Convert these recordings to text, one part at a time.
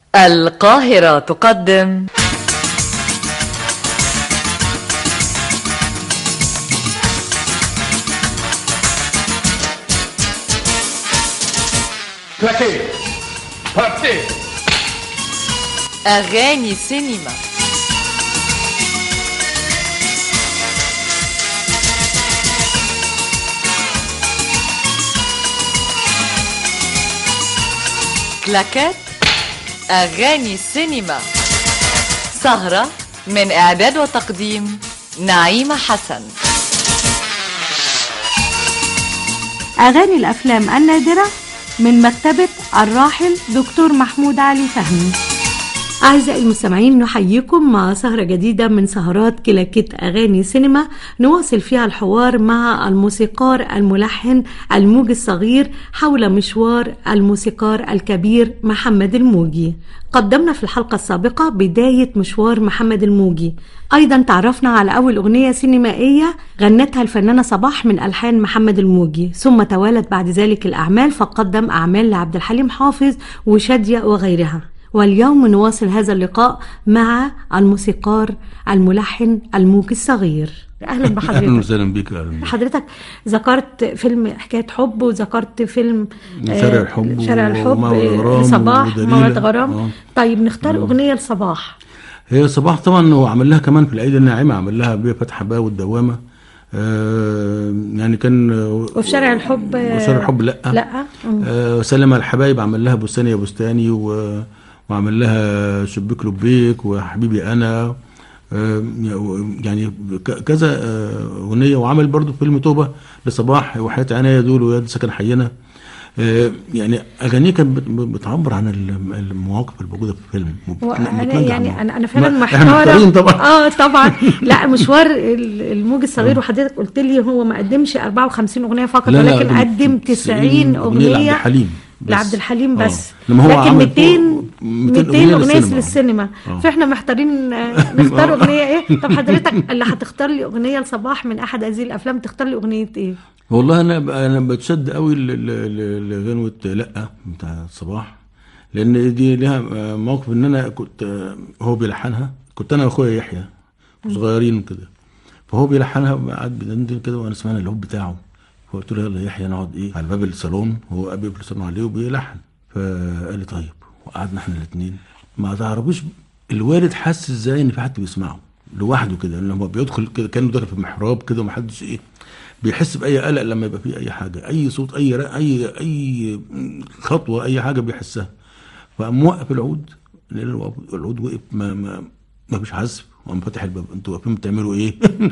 القاهرة تقدم كلاكي بارتي أغاني سينما كلاكات أغاني سينما سهرة من إعداد وتقديم نعيمة حسن أغاني الأفلام النادرة من مكتبة الراحل دكتور محمود علي فهمي أعزائي المستمعين نحييكم مع سهرة جديدة من سهرات كلاكيت أغاني سينما نواصل فيها الحوار مع الموسيقار الملحن الموجي الصغير حول مشوار الموسيقار الكبير محمد الموجي قدمنا في الحلقة السابقة بداية مشوار محمد الموجي أيضا تعرفنا على أول أغنية سينمائية غنتها الفنانة صباح من ألحان محمد الموجي ثم توالت بعد ذلك الأعمال فقدم أعمال لعبد الحليم حافظ وشادية وغيرها واليوم نواصل هذا اللقاء مع الموسيقار الملحن الموجي الصغير أهلا اهلا بحضرتك وسهلا بك اهلا بك حضرتك ذكرت فيلم حكاية حب وذكرت فيلم آه، شارع الحب شارع الحب وموعد آه، غرام صباح ودليلة. موعد غرام آه. طيب نختار أغنية لصباح هي صباح طبعا هو عمل لها كمان في العيد الناعمه عمل لها بيه فتح بقى والدوامه آه يعني كان وفي شارع الحب آه، وشارع الحب لا لا مم. آه سلم على الحبايب عمل لها بستان يا بستاني و... وعمل لها شبيك لبيك وحبيبي انا آه يعني ك- كذا آه، اغنيه وعمل برضو فيلم توبه لصباح وحياه عناية دول ويد سكن حينا آه، يعني اغانيه كانت بت- بتعبر عن ال- المواقف اللي موجوده في الفيلم وانا بتنجح يعني معاها. انا انا فعلا ما- احنا محتاره محتارين طبعا اه طبعا لا مشوار ال- الموج الصغير وحضرتك قلت لي هو ما قدمش 54 اغنيه فقط لا، لا، ولكن قدم 90 اغنيه لعبد الحليم بس. لعبد الحليم آه. بس لما هو لكن عمل 200 فوق 200 أغنية اغنيه للسينما. للسينما آه. فاحنا محتارين آه، نختار آه. اغنيه ايه طب حضرتك اللي هتختار لي اغنيه لصباح من احد هذه الافلام تختار لي اغنيه ايه والله انا ب- انا بتشد قوي ل- ل- ل- لغنوه لا بتاع صباح لان دي لها آه، موقف ان انا كنت آه، هو بيلحنها كنت انا واخويا يحيى صغيرين كده فهو بيلحنها قاعد بيدندن كده وانا سمعنا الهوب بتاعه فقلت له يلا يا يحيى نقعد ايه على باب الصالون هو ابي في الصالون عليه وبيلحن فقال لي طيب وقعدنا احنا الاثنين ما تعرفوش الوالد حس ازاي ان في حد بيسمعه لوحده كده لما بيدخل كده كانه داخل في محراب كده ومحدش ايه بيحس باي قلق لما يبقى فيه اي حاجه اي صوت اي رق اي اي خطوه اي حاجه بيحسها فقام موقف العود لقينا الوقف- العود وقف ما ما ما فيش عزف وقام فاتح الباب انتوا واقفين بتعملوا ايه؟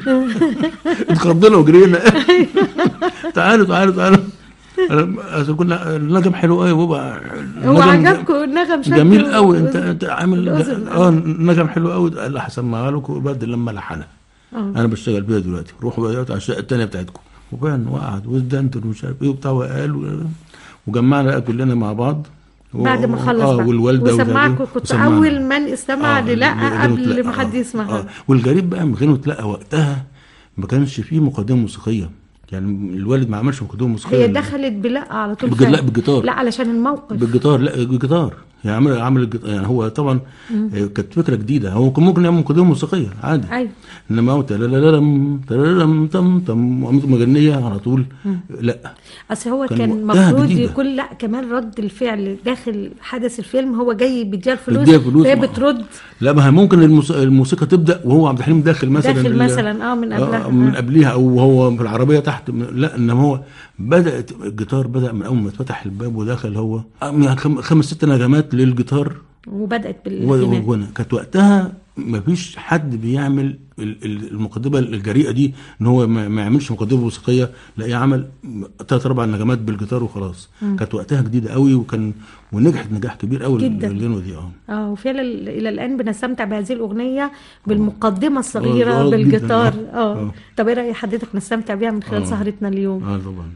اتخضينا وجرينا تعالوا تعالوا تعالوا أنا- أصل كنا النغم حلو قوي بابا هو النغم عجبكم النغم شكله جميل قوي انت انت عامل الأذن. اه نغم حلو قوي قال لي هسمعها لكم وبعد لما لحنها انا بشتغل بيها دلوقتي روحوا بقى دلوقتي على الشقه الثانيه بتاعتكم وفعلا وقعد وازدنتن ومش عارف ايه وبتاع وقال و- وجمعنا بقى كلنا مع بعض و- بعد ما خلص اه بقى والوالده وسمعكم وزوجته كنت وسمعنا. اول من استمع آه، للا غنوة قبل لأ، ما حد آه، يسمعها آه. والغريب بقى من غنوة لا وقتها ما كانش فيه مقدمه موسيقيه يعني الوالد ما عملش مقدمه موسيقيه هي دخلت بلا على طول بالج- فعلا. لا، بالجيتار. لا علشان الموقف بالجيتار لا بالجيتار يعني عمل عمل الجيتار يعني هو طبعا آه، كانت فكره جديده هو كان ممكن يعمل مقدمه موسيقيه عادي ايوه انما هو تلالالم تلالم تم تم وقامت مغنيه على طول لا اصل هو كان كان وقتها المفروض جديدة. يكون لا كمان رد الفعل داخل حدث الفيلم هو جاي بيديها الفلوس بيديها فلوس، فهي ما- بترد لا ما هي ممكن الموس- الموسيقى تبدا وهو عبد الحليم داخل مثلا داخل ال- مثلا اه من قبلها آه، من آه. قبليها او هو في العربيه تحت لا انما هو بدات الجيتار بدا من اول ما اتفتح الباب ودخل هو آه، يعني خم- خمس ست نغمات للجيتار وبدات و- بالغناء وغنى كانت وقتها ما فيش حد بيعمل ال- ال- المقدمه الجريئه دي ان هو ما ما يعملش مقدمه موسيقيه لا عمل ثلاث اربع نغمات بالجيتار وخلاص كانت وقتها جديده قوي وكان ونجحت نجاح كبير قوي جداً. الغنوه دي اه اه وفعلا الى الان بنستمتع بهذه الاغنيه بالمقدمه الصغيره آه، جداً، بالجيتار آه. اه آه. طب ايه راي حضرتك نستمتع بيها من خلال آه. سهرتنا اليوم اه طبعا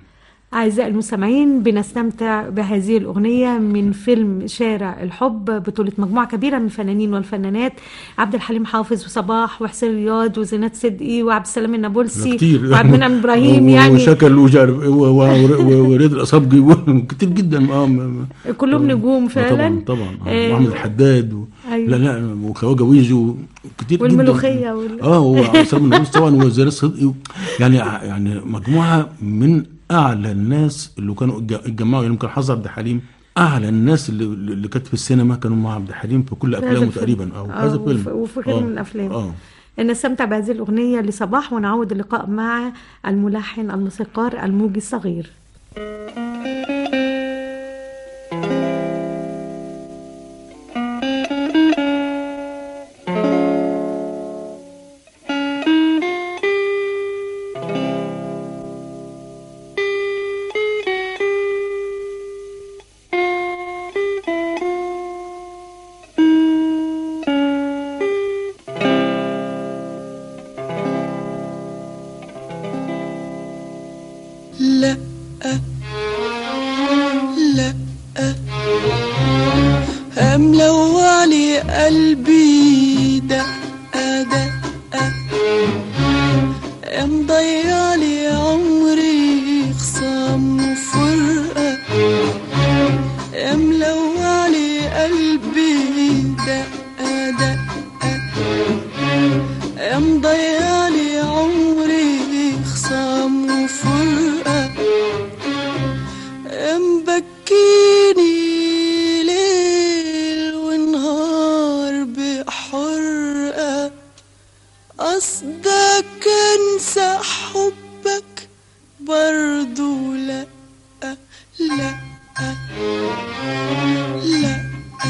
أعزائي المستمعين بنستمتع بهذه الأغنية من فيلم شارع الحب بطولة مجموعة كبيرة من الفنانين والفنانات عبد الحليم حافظ وصباح وحسين رياض وزينات صدقي وعبد السلام النابلسي كتير وعبد المنعم إبراهيم و- يعني وشكل وجار- و- و- و- ورياض الاصابجي و- كتير جدا اه م- م- كلهم نجوم آه، فعلا طبعا طبعا آه، آه. واحمد الحداد و... أيوة. لا لا وخواجه ويجو كتير والملوخية جدا وال- اه وعبد السلام النابلسي طبعا وزير صدقي و... يعني يعني مجموعه من اعلى الناس اللي كانوا اتج- اتجمعوا يعني يمكن حظ عبد الحليم اعلى الناس اللي, اللي كانت في السينما كانوا مع عبد الحليم في كل هذا افلامه الفيلم. تقريبا او آه، هذا فيلم وف- وفي غيره آه، من الأفلام. اه نستمتع بهذه الأغنية لصباح ونعود اللقاء مع الملحن الموسيقار الموجي الصغير لا لا ملوعلي قلبي دقة دقة مضيعلي عمري خصام وفرقة ملوعلي قلبي دقة دقة مضيعلي عمري خصام وفرقة مبكيني ليل ونهار بحرقة قصدك انسى حبك برضو لا لا لا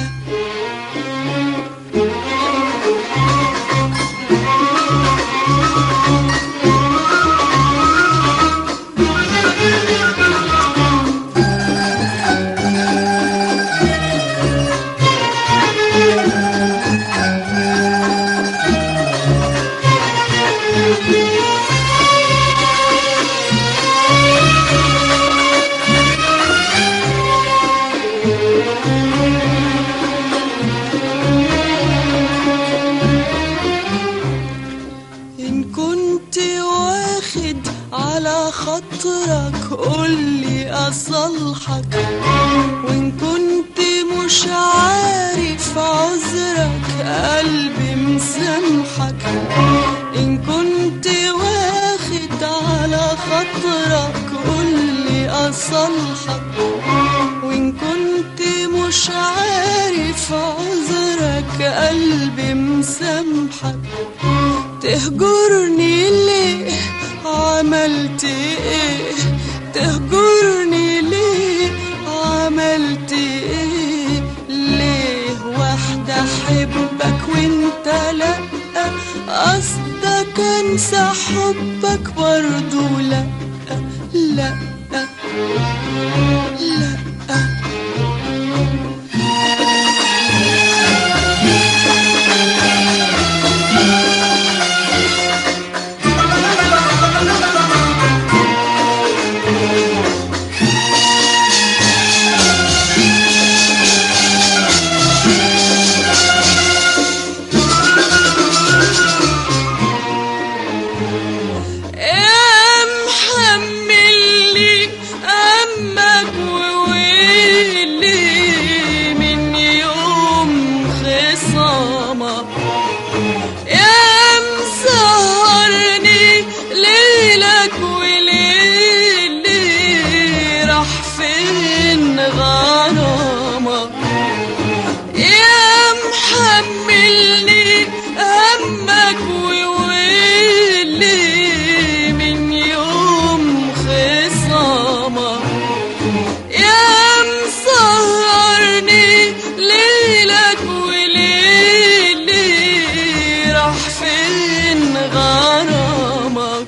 إن كنت واخد على خاطرك قولي أصلحك وإن كنت مش عارف عذرك قلبي مسامحك إن كنت واخد على خاطرك قولي أصلحك وإن كنت مش عارف عذرك قلبي مسامحك تهجرني ليه عملت ايه تهجرني ليه عملت ايه ليه واحدة احبك وانت لا قصدك انسى حبك برضو لا لا لا يا محملني أمك وويلي من يوم خصامك يا مسهرني ليلك وليلي راح فين غرامك يا محملني همك وويلي من يوم خصامك يا مسهرني ليلك وليلي راح فين غرامك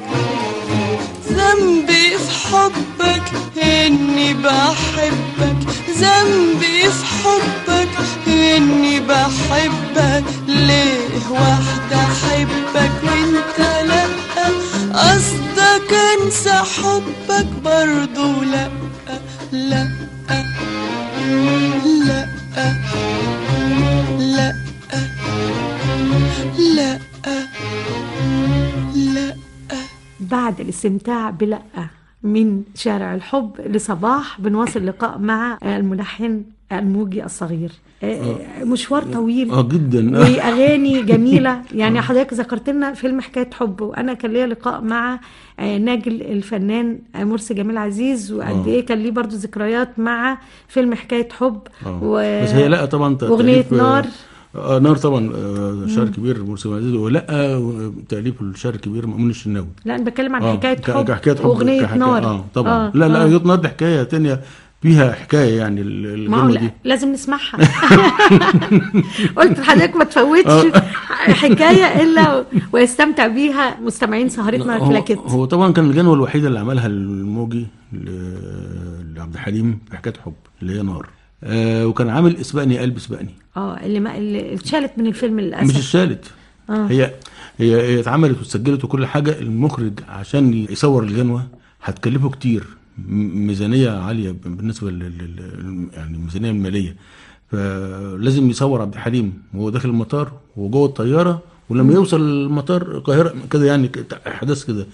ذنبي في حبك اني بحبك ذنبي في حبك اني بحبك ليه واحدة احبك وانت لا قصدك انسى حبك برضو لا الاستمتاع بلقة من شارع الحب لصباح بنواصل لقاء مع الملحن الموجي الصغير آه، مشوار طويل اه جدا واغاني جميله يعني حضرتك ذكرت لنا فيلم حكايه حب وانا كان ليا لقاء مع آه، ناجل الفنان آه، مرسي جميل عزيز وقد آه. ايه كان ليه برضو ذكريات مع فيلم حكايه حب آه. و... بس هي لا طبعا ت- واغنيه تأليف، نار آه نار طبعا آه شعر كبير مرسي عزيز ولا آه تاليف الشعر الكبير مأمون الشناوي لا انا بتكلم عن آه، حكايه ك- حب كحكايه حب واغنيه كحكاية- نار اه طبعا آه، لا لا آه. آه. نار دي حكايه تانية فيها حكايه يعني ال- ما هو الغنوه لا دي لازم نسمعها قلت لحضرتك ما تفوتش حكايه الا ويستمتع بيها مستمعين سهرتنا هو, كلاكيت هو طبعا كان الغنوه الوحيده اللي عملها الموجي ل- لعبد الحليم في حكايه حب اللي هي نار آه وكان عامل اسبقني قلب اسبقني اه اللي ما اللي اتشالت من الفيلم مش للاسف الثالث آه. هي هي هي اتعملت واتسجلت وكل حاجه المخرج عشان يصور الغنوه هتكلفه كتير م- ميزانيه عاليه بالنسبه لل لل- يعني الميزانيه الماليه فلازم يصور عبد الحليم وهو داخل المطار وجوه الطياره ولما يوصل المطار القاهره كده يعني ك- احداث كده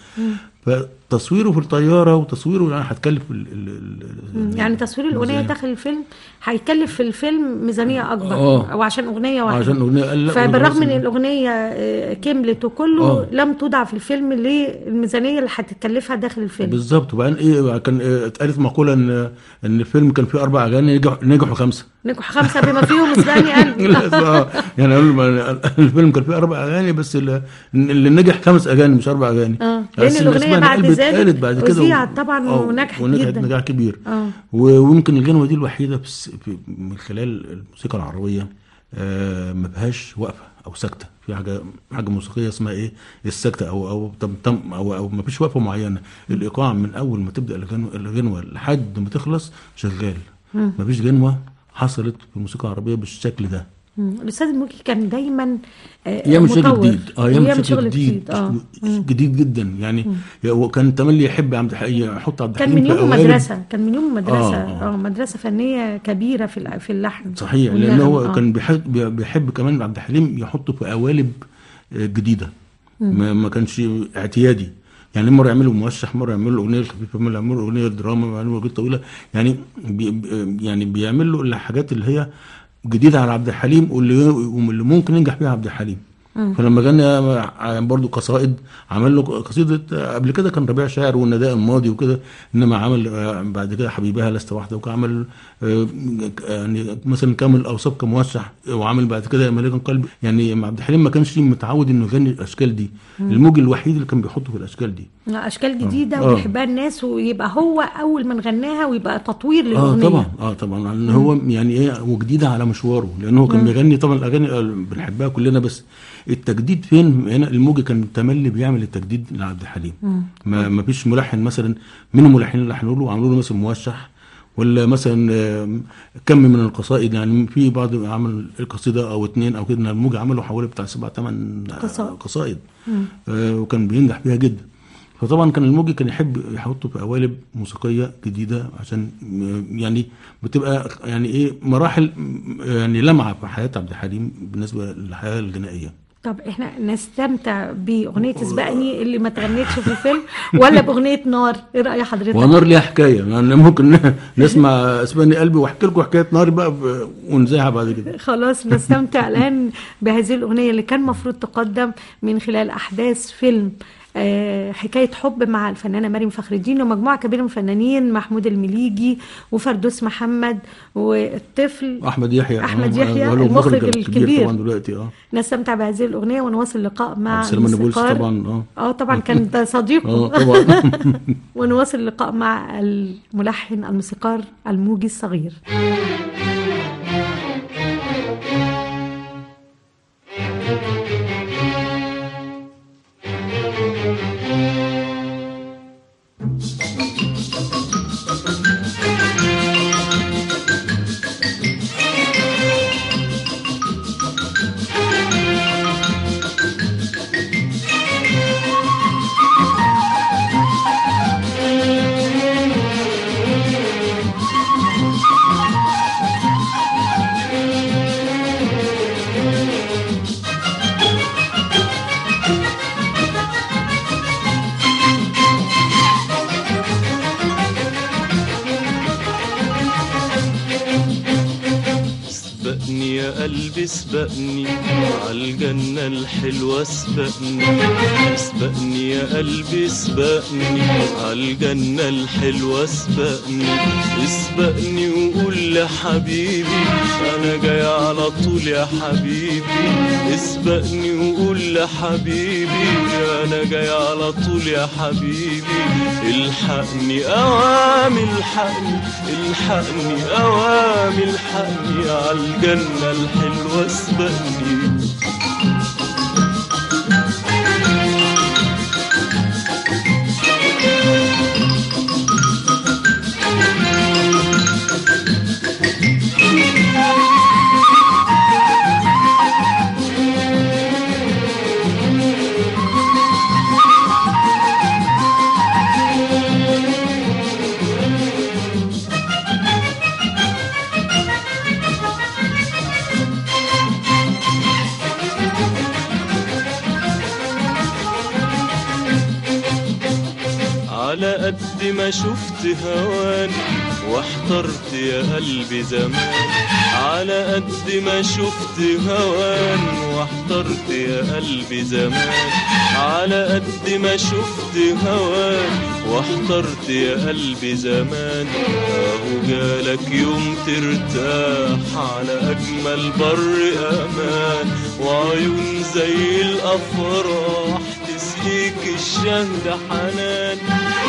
فتصويره في الطياره وتصويره يعني هتكلف ال ال ال يعني تصوير الاغنيه الميزانية. داخل الفيلم هيكلف في الفيلم ميزانيه اكبر آه. او عشان اغنيه واحده عشان اغنيه قال لا فبالرغم والله من الاغنيه آه، كملت وكله آه. لم تودع في الفيلم للميزانيه اللي هتتكلفها داخل الفيلم بالظبط وبعدين ايه كان إيه اتقالت مقوله ان ان الفيلم كان فيه اربع اغاني نجحوا نجحوا خمسه نجحوا خمسه بما فيهم اسباني قلبي لا، آه، يعني قالوا ما- الفيلم كان فيه اربع اغاني بس اللي, اللي نجح خمس اغاني مش اربع اغاني اه بس لان الاغنيه الإسباني بعد قلب ذلك اتقالت بعد كده اذيعت طبعا آه، ونجحت ونجحت جدا نجاح كبير اه و- ويمكن الغنوه دي الوحيده بس في من خلال الموسيقى العربيه آه ما فيهاش وقفه او سكته في حاجه حاجه موسيقيه اسمها ايه السكته او او تم تم او او ما فيش وقفه معينه الايقاع من اول ما تبدا الغنوه الغنوه لحد ما تخلص شغال ما فيش غنوه حصلت في الموسيقى العربيه بالشكل ده مم. الاستاذ الموجي كان دايما آه، يعمل شغل مطور. جديد اه يعمل شغل شغل جديد اه مم. جديد جدا يعني هو كان تملي يحب عبد الحليم يحط عبد كان الحليم من في يوم قوالب. مدرسه كان من يوم مدرسه آه، آه. اه مدرسه فنيه كبيره في الع- في اللحن صحيح لان والنغم، هو آه. كان بيحب بيحب كمان عبد الحليم يحطه في قوالب آه، جديده ما, ما كانش اعتيادي يعني مره يعملوا موشح مره يعملوا الاغنيه الخفيفه مره يعملوا اغنيه دراما مره يعملوا اغنيه طويله يعني بي بي- يعني بيعمل له الحاجات اللي هي جديده على عبد الحليم واللي واللي ممكن ينجح بيها عبد الحليم فلما غنى برضو قصائد عمل له قصيده قبل كده كان ربيع شاعر والنداء الماضي وكده انما عمل آه، بعد كده حبيبها لست وحده وعمل آه، يعني مثلا كامل اوصاف كموشح وعمل بعد كده يا ملك قلبي يعني عبد الحليم ما كانش متعود انه يغني الاشكال دي الموج الوحيد اللي كان بيحطه في الاشكال دي اشكال جديده آه. وبيحبها الناس ويبقى هو اول من غناها ويبقى تطوير اه للاغنيه طبعا اه طبعا لان هو يعني ايه وجديده على مشواره لان هو كان بيغني طبعا الاغاني آه، بنحبها كلنا بس التجديد فين هنا الموجي كان تملي بيعمل التجديد لعبد الحليم ما ما فيش ملحن مثلا من الملحنين اللي لحنوا له وعملوا له مثلا موشح ولا مثلا آم، كم من القصائد يعني في بعض عمل القصيده او اتنين او كده إن الموجي عمله حوالي بتاع سبع ثمان قصائد. قصائد آه وكان بينجح فيها جدا فطبعا كان الموجي كان يحب يحطه في قوالب موسيقيه جديده عشان م- يعني بتبقى يعني ايه مراحل م- يعني لمعه في حياه عبد الحليم بالنسبه للحياه الغنائيه طب احنا نستمتع باغنيه اسبقني اللي ما اتغنتش في الفيلم ولا باغنيه نار ايه راي حضرتك ونار ليها حكايه يعني ممكن ن- نسمع اسباني قلبي واحكي لكم حكايه نار بقى ب- ونذاعها بعد كده خلاص نستمتع الآن بهذه الأغنية اللي كان مفروض تقدم من خلال أحداث فيلم آه، حكاية حب مع الفنانة مريم فخر الدين ومجموعة كبيرة من الفنانين محمود المليجي وفردوس محمد والطفل احمد يحيى أحمد آه، يحيى هو المخرج الكبير. طبعا دلوقتي اه نستمتع بهذه الأغنية ونواصل اللقاء مع عبد السلام النابلسي الموسيقار. طبعا اه اه طبعا كان ده صديقه اه طبعا ونواصل اللقاء مع الملحن الموسيقار الموجي الصغير Thank سبقني يا قلبي سبقني عالجنة الحلوة سبقني سبقني يا قلبي سبقني عالجنة الحلوة سبقني اسبقني وقول لحبيبي انا جاي على طول يا حبيبي اسبقني وقول لحبيبي انا جاي على طول يا حبيبي الحقني اوامي الحقني الحقني اوامي الحقني عالجنة الحلوة اسبقني على قد ما شفت هوان واحترت يا قلبي زمان على قد ما شفت هوان واحترت يا قلبي زمان على قد ما شفت هوان واحترت يا قلبي زمان اهو جالك يوم ترتاح على اجمل بر امان وعيون زي الافراح تسقيك الشهد حنان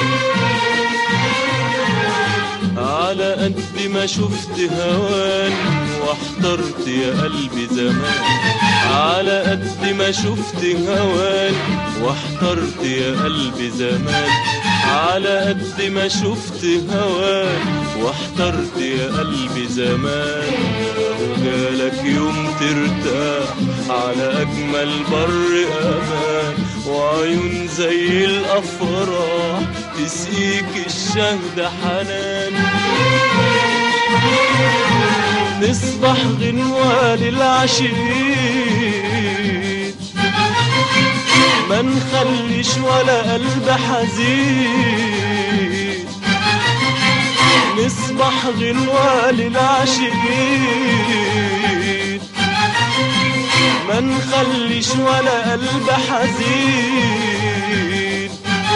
على قد ما شفت هوان واحترت يا قلبي زمان على قد ما شفت هوان واحترت يا قلبي زمان على قد ما شفت هوان واحترت يا قلبي زمان اهو جالك يوم ترتاح على اجمل بر امان وعيون زي الافراح تسقيك الشهد حنان نصبح غنوة للعشيق ما نخليش ولا قلب حزين نصبح غنوة للعاشقين ما نخليش ولا قلب حزين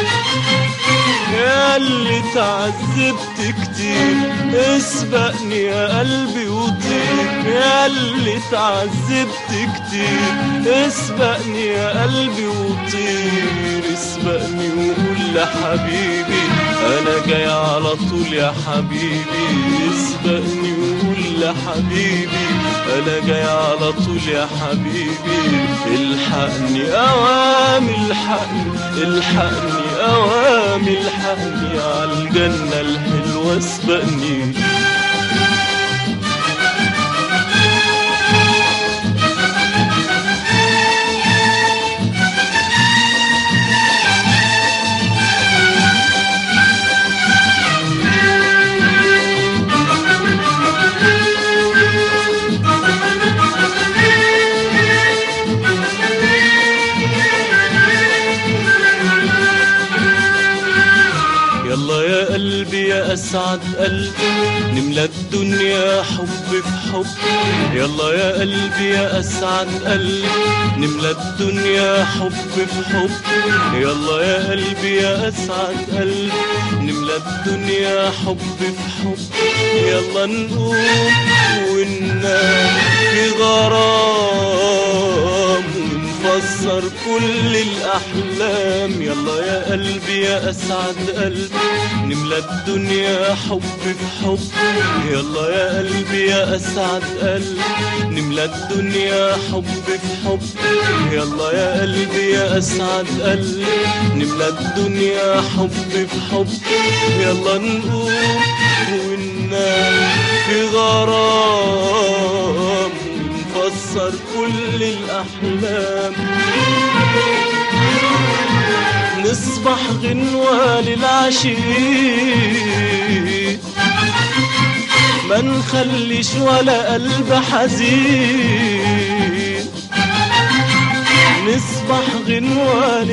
يا اللي تعذبت كتير اسبقني يا قلبي وطير يا اللي تعذبت كتير اسبقني يا قلبي وطير اسبقني وقول لحبيبي انا جاي على طول يا حبيبي اسبقني وقول لحبيبي انا جاي على طول يا حبيبي الحقني اوامي الحقني الحقني اوامي الحقني عالجنة الحلوة اسبقني يلا يا قلبي يا اسعد قلبي نملى الدنيا حب في حب يلا يا قلبي يا اسعد قلبي نملى الدنيا حب في حب يلا يا قلبي يا اسعد قلبي نملى الدنيا حب في حب يلا نقوم وننام في غرام ونفسر كل الأحلام يلا يا قلبي يا أسعد قلبي نملى الدنيا حب في حب يلا يا قلبي يا أسعد قلبي نملى الدنيا حب في حب يلا يا قلبي يا أسعد قلبي نملى الدنيا حب في حب يلا نقوم وننام في غرام ونفسر كل الأحلام نصبح غنوة للعشيق ما نخليش ولا قلب حزين نصبح غنوة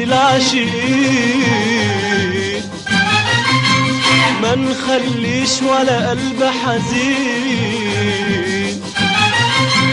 للعشيق ما نخليش ولا قلب حزين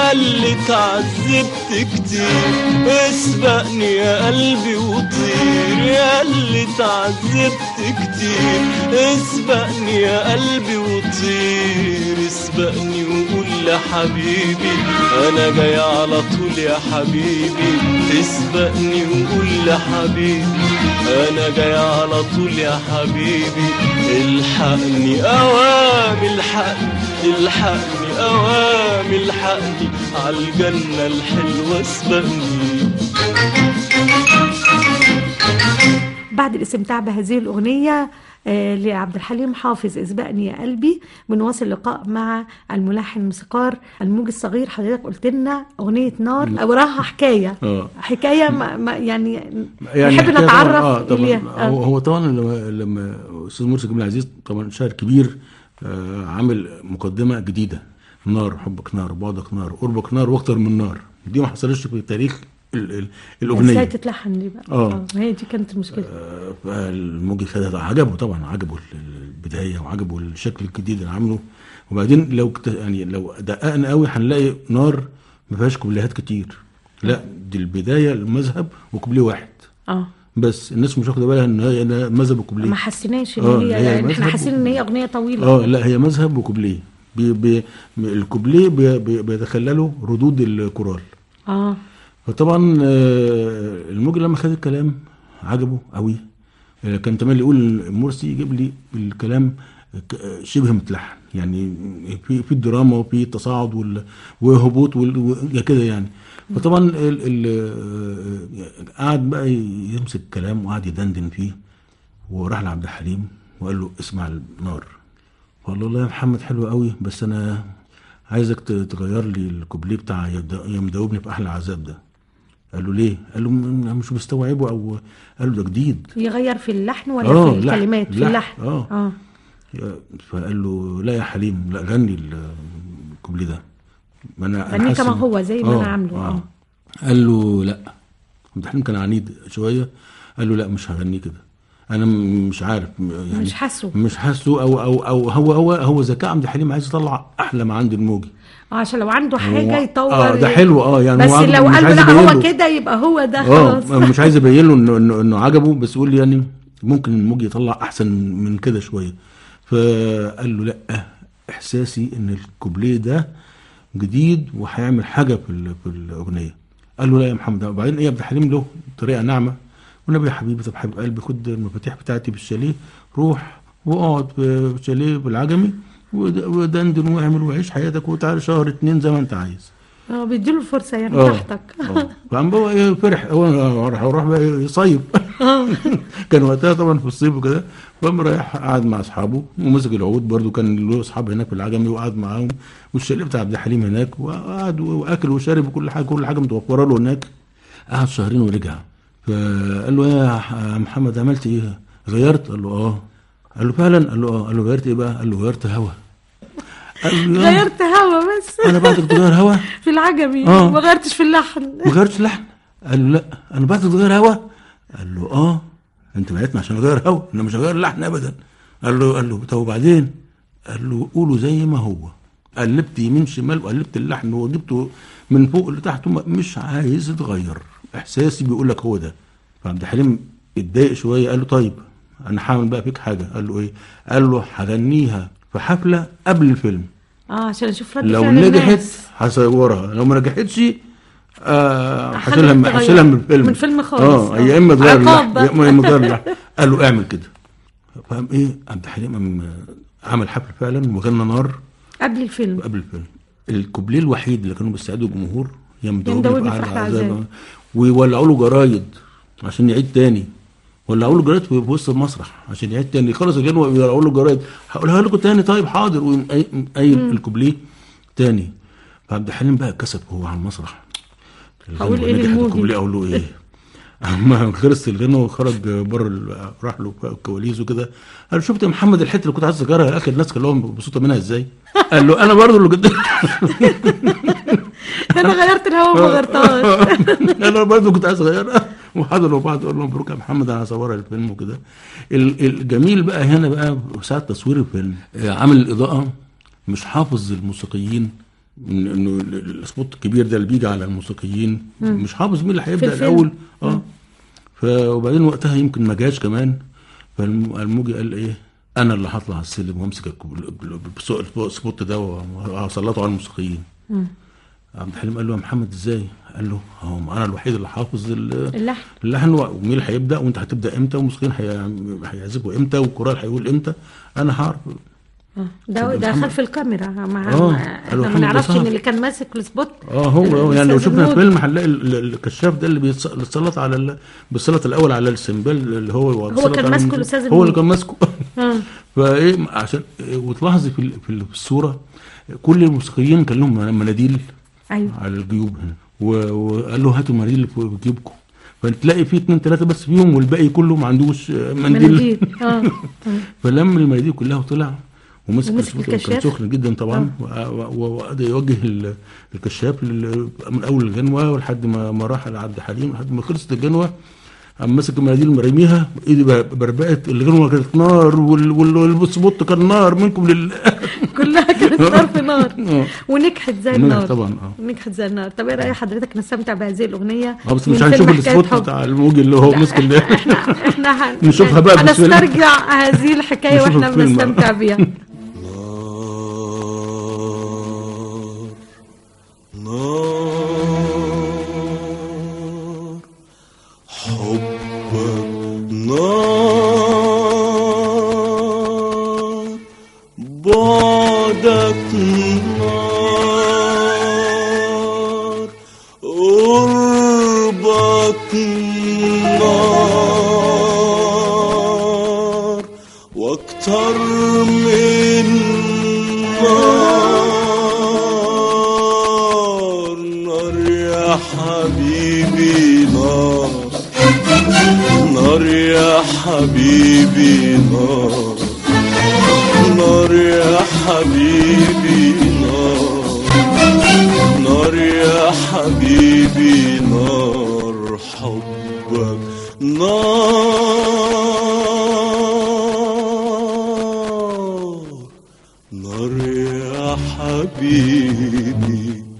يا اللي تعذبت كتير اسبقني يا قلبي وطير يا اللي تعذبت كتير اسبقني يا قلبي وطير اسبقني وقول لحبيبي انا جاي على طول يا حبيبي اسبقني وقول لحبيبي انا جاي على طول يا حبيبي الحقني اوام الحقني الحقني اوام الحقني عالجنة الحلوة اسبقني بعد الاستمتاع بهذه الأغنية آه، لعبد الحليم حافظ اسبقني يا قلبي بنواصل لقاء مع الملحن الموسيقار الموج الصغير حضرتك قلت لنا أغنية نار وراها حكاية اه حكاية ما ما يعني, يعني نحب حكاية نتعرف طبعا اه طبعا إليها هو, هو طبعا لما لما استاذ مرسي جميل عزيز طبعا شاعر كبير آه عامل مقدمه جديده نار حبك نار بعدك نار قربك نار واكتر من نار دي ما حصلتش في تاريخ ال- ال- ازاي الاغنيه تتلحن دي بقى آه. ما هي دي كانت المشكلة آه، فالموجي خدها عجبه طبعا عجبه ال- البدايه وعجبه الشكل الجديد اللي عامله وبعدين لو كت- يعني لو دققنا قوي هنلاقي نار ما فيهاش كوبليهات كتير لا دي البدايه المذهب وكوبليه واحد اه بس الناس مش واخده بالها ان هي ده مذهب وكوبليه ما حسيناش ان آه، هي, هي يعني احنا مذهب حاسين ان هي اغنيه طويله اه لا هي مذهب وكوبليه بي بي الكوبليه بي بي بيتخلله ردود الكورال اه فطبعا آه، الموجي لما خد الكلام عجبه قوي آه، كان تملي يقول مرسي يجيب لي الكلام ك- شبه متلحن يعني في في الدراما وفي التصاعد وال- وهبوط وال- و- كده يعني فطبعا ال ال آه، قعد بقى يمسك الكلام وقعد يدندن فيه وراح لعبد الحليم وقال له اسمع النار فقال له والله يا محمد حلو قوي بس انا عايزك ت- تغير لي الكوبليه بتاع يد- يا مدوبني في احلى عذاب ده قال له ليه؟ قال له م- أنا مش مستوعبه او قال له ده جديد يغير في اللحن ولا آه، في لحن، الكلمات في لحن، اللحن آه. اه فقال له لا يا حليم لا غني ال- الكوبليه ده ما انا أنا غنيه حاسس كما إن- هو زي ما أنا عامله، آه. قال له لا عبد الحليم كان عنيد شويه قال له لا مش هغنيه كده انا م- مش عارف م- يعني مش حاسه. مش حاسه او او او هو هو هو ذكاء عبد الحليم عايز يطلع احلى ما عند الموجي آه، عشان لو عنده حاجه هو- يطور آه، ده حلو، آه، يعني بس هو عنده- لو مش قال له عايز لا يبين هو له. كده يبقى هو ده اه خلاص مش عايز ابين له انه انه انه عجبه بس يقول لي يعني ممكن الموجي يطلع احسن من كده شويه فقال له لا احساسي ان الكوبليه ده جديد وهيعمل حاجه في ال- في الاغنيه قال له لا يا محمد وبعدين ايه يا عبد الحليم له طريقه ناعمه والنبي يا حبيبي طب حبيب قلبي خد المفاتيح بتاعتي بالشاليه روح واقعد في الشاليه بالعجمي ود- ودندن واعمل وعيش حياتك وتعالى شهر اتنين زي ما انت عايز اه بيديله الفرصه يعني اه براحتك اه فقام بقى ايه فرح هو راح راح بقى يصيف كان وقتها طبعا في الصيف وكده فقام رايح قعد مع اصحابه ومسك العود برضو كان له اصحاب هناك في العجمي وقعد معاهم والشاليه بتاع عبد الحليم هناك وقعد واكل وشرب وكل حاجه كل حاجه متوفره له هناك قعد شهرين ورجع فقال له يا ح- محمد عملت ايه؟ غيرت؟ قال له اه قال له فعلا؟ قال له اه قال له غيرت ايه بقى؟ قال له غيرت هوا قال له يا غيرت هوا بس انا بعدك تغير هوا في العجمي آه. ما غيرتش في اللحن ما غيرتش لحن قال له لا انا بعت تغير هوا قال له اه انت بعتني عشان اغير هوا انا مش هغير اللحن ابدا قال له قال له طب وبعدين قال له قوله زي ما هو قلبت يمين شمال وقلبت اللحن وجبته من فوق لتحت وما- مش عايز يتغير احساسي بيقول لك هو ده فعبد الحليم اتضايق شويه قال له طيب انا هعمل بقى فيك حاجه قال له ايه قال له هغنيها في حفله قبل الفيلم اه عشان اشوف رد لو فعل نجحت الناس. هصورها لو ما نجحتش آه هخليك هشيلها من- تغير. هشيلها من الفيلم من الفيلم خالص. اه آه. يا اما تغير عقاب اللحن بقى. يا اما يا إما تغير اللحن قال له اعمل كده فقام ايه عبد الحليم قام عمل حفل فعلا وغنى نار قبل الفيلم قبل الفيلم الكوبليه الوحيد اللي كانوا بيساعدوا الجمهور يا مدوبني مدوبني في في أحلى أحلى عذاب. عذاب ويولعوا له جرايد عشان يعيد تاني ولعوا له جرايد في في وسط المسرح عشان يعيد تاني خلص الغنوه ويولعوا له جرايد هقولها لكم تاني طيب حاضر ويقوم قايل- قايل الكوبليه تاني فعبد الحليم بقى كسب هو على المسرح هقول الغنوة إيه نجحت، للموجي؟ الكوبليه اقول له ايه اما خلص الغنوه وخرج بره ال- راح له الكواليس وكده قال له شفت يا محمد الحته اللي كنت عايز تذكرها يا اخي الناس كلهم مبسوطه منها ازاي؟ قال له انا برضه اللي كنت انا غيرت الهوا ما غيرتهاش انا برضه كنت عايز اغيرها وحضروا بعض قال له مبروك يا محمد انا هصورها الفيلم وكده ال- الجميل بقى هنا بقى ساعه تصوير الفيلم آه، عامل الاضاءه مش حافظ الموسيقيين إن- انه ال- ال- السبوت الكبير ده اللي بيجي على الموسيقيين مش حافظ مين اللي هيبدا الفيلم. الاول اه ف وبعدين وقتها يمكن ما جاش كمان فالموجي قال ايه انا اللي هطلع على السلم وامسك الك- ال- ال- السبوت ده وهسلطه على الموسيقيين عبد الحليم قال له يا محمد ازاي؟ قال له هو انا الوحيد اللي حافظ ال- اللحن اللحن و- ومين اللي هيبدا وانت هتبدا امتى والموسيقيين هي- هيعزفوا امتى والكورال هيقول امتى انا هعرف ده ده محمد. خلف الكاميرا مع آه، مع- قالوا احنا ما محمد نعرفش صهر. ان اللي كان ماسك السبوت اه هو هو يعني لو الأستاذ شفنا الموجي. فيلم هنلاقي ال- ال- الكشاف ده اللي بيتص- اللي اتسلط على ال- بيتسلط الاول على السنبال اللي هو بيتسلط كان على ماسكه الموسيقى. الأستاذ هو اللي الموجي. كان ماسكه آه. فايه عشان وتلاحظي في ال- في ال- في الصوره كل الموسيقيين كان لهم مناديل ايوه على الجيوب هنا و- وقال له هاتوا المناديل اللي في جيوبكم فتلاقي في اتنين تلاته بس فيهم والباقي كله ما عندوش آه، منديل مناديل اه فلم المناديل كلها وطلع ومسك ومسك السبوت وكان الكشاف. سخن جدا طبعا و- و- وقعد يوجه ال- الكشاف لل- من اول الجنوه لحد ما ما راح لعبد حليم لحد ما خلصت الجنوه قام ماسك المناديل مرميها ايدي بقى- بربقت الجنوه كانت نار وال- وال- والسبوت كان نار منكم لله كلها كانت نار في نار آه. ونجحت زي ونجحت النار طبعا، آه. نجحت زي النار طب ايه راي حضرتك نستمتع بهذه الاغنيه اه بس من مش هنشوف فيلم حكاية السبوت حب؟ بتاع الموجي اللي هو ماسك ال- احنا احنا هن... نشوفها بقى في الفيلم. هنسترجع هذه الحكايه نشوفها واحنا في الفيلم. بنستمتع بيها نار حبك نار بعدك نار قربك نار واكتر من نار نار يا حبيبي نار نار يا حبيبي نار نار يا حبيبي نار نار يا حبيبي نار حبك نار نار يا حبيبي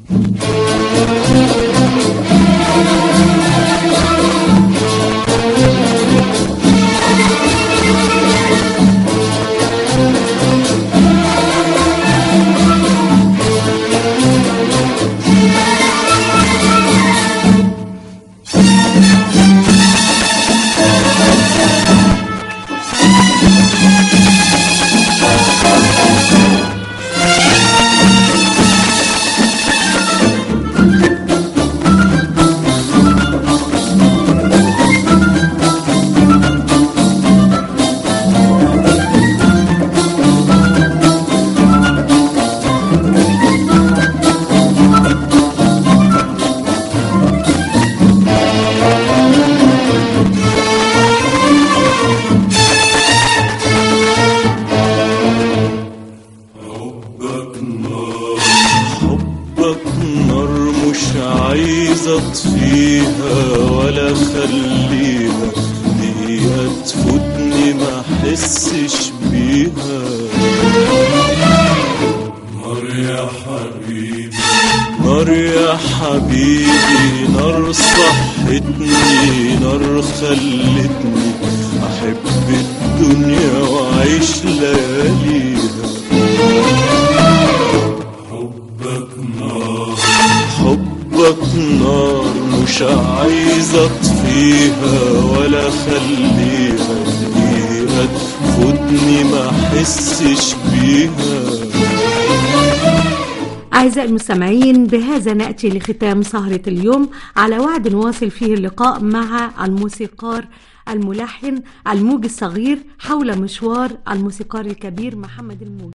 حبك نار مش عايز اطفيها ولا اخليها دقيقة تفوتني ما احسش بيها نار يا حبيبي نار يا حبيبي نار صحتني نار خلتني احب الدنيا واعيش لياليها حبك نار مش عايز اطفيها ولا اخليها دقيقة تفوتني ما احسش بيها أعزائي المستمعين بهذا نأتي لختام سهرة اليوم على وعد نواصل فيه اللقاء مع الموسيقار الملحن الموج الصغير حول مشوار الموسيقار الكبير محمد الموج